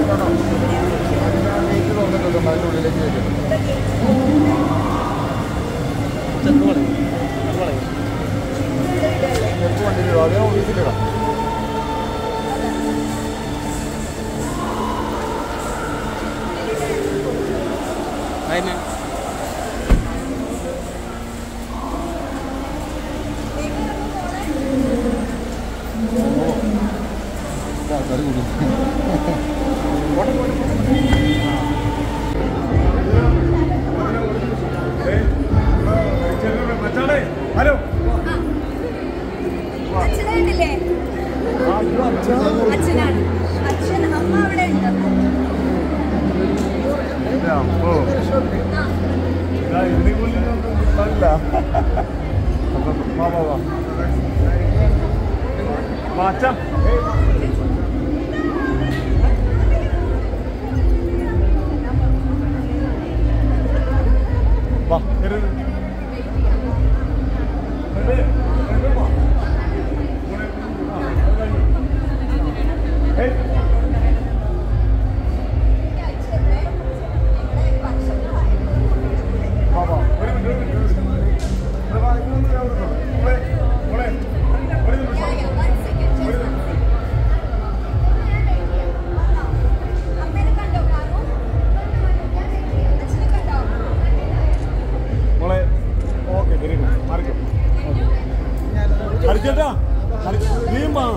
അതിന് ഹലോ അച്ഛനായിട്ടില്ലേ അച്ഛനാണ് അച്ഛൻ അമ്മ അവിടെ ഉണ്ട് ഓ അല്ല അപ്പൊ വാ വാ വാ മാറ്റാം വാ കയറി Hey. വാ വാ ഒരു മിനിറ്റ് ഒരു മിനിറ്റ് ഇവിടെ വാ ഇങ്ങോട്ട് ഞാൻ വന്നു മോളെ മോളെ ഒരു നിമിഷം അമ്മേനെ കണ്ടോ കാറു അച്ഛനെ കണ്ടോ മോളെ ഓക്കെ വെരി ഗുഡ് മാറിക്കോ ഹരിച്ചേട്ടാ നീയും വാ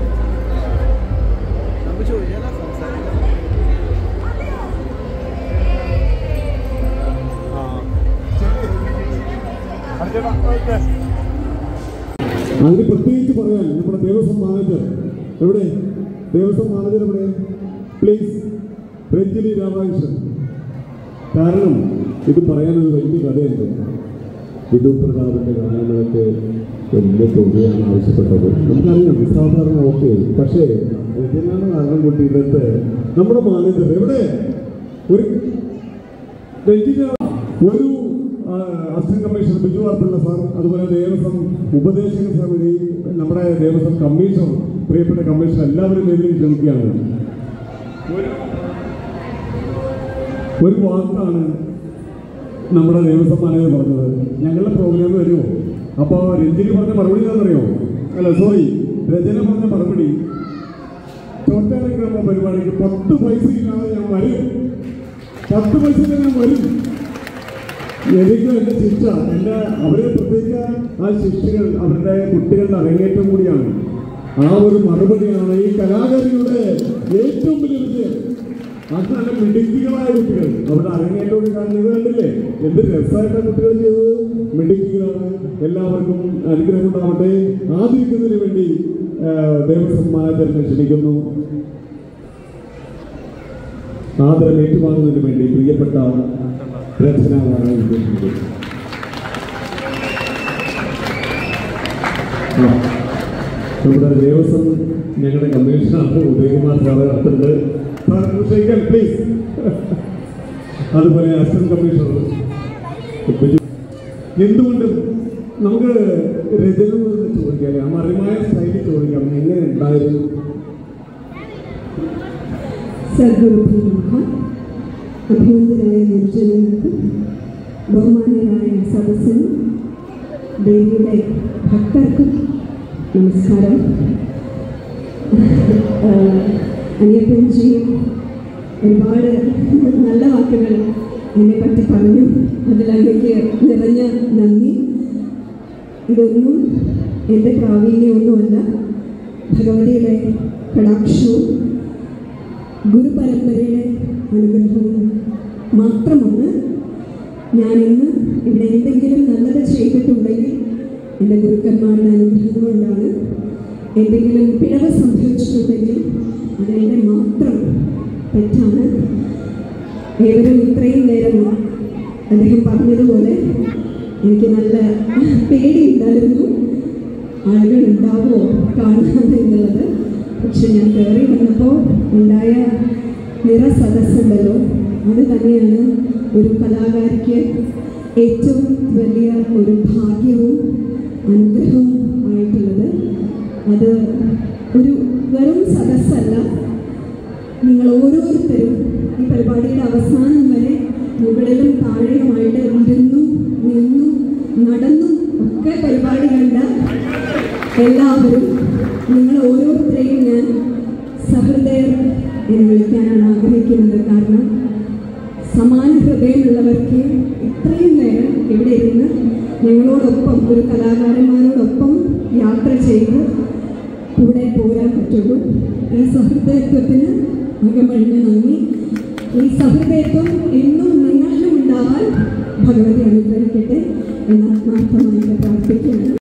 ആ ഹരിച്ചേട്ടാ ഓക്കെ അതിന് പ്രത്യേകിച്ച് പറയാൻ നമ്മുടെ ദേവസ്വം മാനേജർ എവിടെ ദേവസ്വം മാനേജർ എവിടെ പ്ലീസ് രഞ്ജിനി രാമകൃഷ്ണൻ കാരണം ഇത് പറയാനൊരു വലിയ കഥയുണ്ട് വിധു പ്രതാപന്റെ ഗാനങ്ങളൊക്കെ വലിയ തുകയാണ് ആവശ്യപ്പെട്ടത് നമുക്കറിയാം സാധാരണ ഓക്കെ പക്ഷേ രചനാണ് കാരണം കൂട്ടിയിടത്ത് നമ്മുടെ മാനേജർ എവിടെ ഒരു രഞ്ജിത ഒരു ആ, അസിസ്റ്റന്റ് കമ്മീഷണർ ബിജു ആർപ്പിള്ള സാർ അതുപോലെ ദേവസ്വം ഉപദേശക സമിതി നമ്മുടെ ദേവസ്വം കമ്മീഷണർ പ്രിയപ്പെട്ട കമ്മീഷണർ എല്ലാവരും വേദിയിൽ ക്ഷണിക്കുകയാണ് ഒരു ഒരു വാക്കാണ് നമ്മുടെ ദേവസ്വം മാനേജർ പറഞ്ഞത് ഞങ്ങളുടെ പ്രോഗ്രാം വരുമോ അപ്പോൾ രഞ്ജിനി പറഞ്ഞ മറുപടി എന്താണെന്നറിയോ അല്ല സോറി രചന പറഞ്ഞ മറുപടി ചോറ്റാനക്രമ പരിപാടിക്ക് പത്ത് പൈസ ഇല്ലാതെ ഞാൻ വരും പത്ത് പൈസ ഞാൻ വരും എനിക്ക് എൻ്റെ ശിക്ഷ എൻ്റെ അവരെ പ്രത്യേകിച്ച് ആ ശിക്ഷകൾ അവരുടെ കുട്ടികളുടെ അരങ്ങേറ്റം കൂടിയാണ് ആ ഒരു മറുപടിയാണ് ഈ കലാകാരിയുടെ ഏറ്റവും വലിയ വിജയം അത് നല്ല മിടുക്കികളായ കുട്ടികൾ അവരുടെ അരങ്ങേറ്റം കാണുന്നത് കണ്ടില്ലേ എന്ത് രസമായിട്ടാണ് കുട്ടികൾ ചെയ്തത് മിടുക്കികളാണ് എല്ലാവർക്കും അനുഗ്രഹം ഉണ്ടാവട്ടെ ആദരിക്കുന്നതിന് വേണ്ടി ആ, ദേവസ്വം മാനേജറിനെ ക്ഷണിക്കുന്നു ആദരം ഏറ്റുവാങ്ങുന്നതിന് വേണ്ടി പ്രിയപ്പെട്ട രചനാവാണ് ഉദ്ദേശിക്കുന്നത് ആ, നമ്മുടെ ദേവസ്വം ഞങ്ങളുടെ കമ്മീഷണർ ഉദയകുമാർ സാറ് അടുത്തുണ്ട് സാർ ക്ഷണിക്കാൻ പ്ലീസ് അതുപോലെ അസിസ്റ്റന്റ് കമ്മീഷണർ ബിജു. എന്തുകൊണ്ടും നമുക്ക് രചനയോട് ചോദിക്കാം ആ മറിമായ സ്റ്റൈലിൽ ചോദിക്കാം എങ്ങനെ ഉണ്ടായിരുന്നു സദ്ഗുരുഭ്യോ നമഃ അഭിനന്ദനായ നിർജ്ജനങ്ങൾക്കും ബഹുമാന്യരായ സദസ്സിനും ദേവിയുടെ ഭക്തർക്കും നമസ്കാരം ആഹ് അനിയപ്പൻജിയും ഒരുപാട് നല്ല വാക്കുകൾ എന്നെ പറ്റി പറഞ്ഞു അതിൽ അങ്ങേക്ക് നിറഞ്ഞ നന്ദി ഇതൊന്നും എൻ്റെ പ്രാവീണ്യമൊന്നുമല്ല ഭഗവതിയുടെ കടാക്ഷവും ഗുരുപരമ്പരയുടെ അനുഗ്രഹവും മാത്രമാണ് ഞാൻ ഇന്ന് ഇവിടെ എന്തെങ്കിലും നല്ലത് ചെയ്തിട്ടുണ്ടെങ്കിൽ എൻ്റെ ഗുരുക്കന്മാരുടെ അനുഗ്രഹം കൊണ്ടാണ് എന്തെങ്കിലും പിഴവ് സംഭവിച്ചിട്ടുണ്ടെങ്കിൽ അതെൻ്റെ മാത്രം തെറ്റാണ് ഏവരും ഇത്രയും നേരം അദ്ദേഹം പറഞ്ഞതുപോലെ എനിക്ക് നല്ല പേടിയുണ്ടായിരുന്നു ആളുകൾ ഉണ്ടാവുമോ കാണാൻ എന്നുള്ളത് പക്ഷെ ഞാൻ കയറി വന്നപ്പോൾ ഉണ്ടായ നിറ സദസ്സുണ്ടല്ലോ അത് തന്നെയാണ് ഒരു കലാകാരിക്ക് ഏറ്റവും വലിയ ഒരു ഭാഗ്യവും അനുഗ്രഹവും ആയിട്ടുള്ളത് അത് ഒരു വെറും സദസ്സല്ല നിങ്ങൾ ഓരോരുത്തരും ഈ പരിപാടിയുടെ അവസാനം വരെ മുകളിലും താഴെയുമായിട്ട് ഇരുന്നും നിന്നും നടന്നും ഒക്കെ പരിപാടി കണ്ട എല്ലാവരും നിങ്ങൾ ഓരോരുത്തരെയും ഞാൻ സഹൃദയർ എന്ന് വിളിക്കാനാണ് ആഗ്രഹിക്കുന്നത് കാരണം സമാന ഹൃദയമുള്ളവർക്ക് ഇത്രയും നേരം ഇവിടെ ഇരുന്ന് ഞങ്ങളോടൊപ്പം ഒരു കലാകാരന്മാരോടൊപ്പം യാത്ര ചെയ്ത് കൂടെ പോരാൻ പറ്റുള്ളൂ ഈ സഹൃദയത്വത്തിന് അകമഴിഞ്ഞ നന്ദി ഈ സഹൃദയത്വം എന്നും നിങ്ങളിലും ഉണ്ടാവാൻ ഭഗവതി അനുഗ്രഹിക്കട്ടെ എന്ന് ആത്മാർത്ഥമായിട്ട് പ്രാർത്ഥിക്കുകയാണ്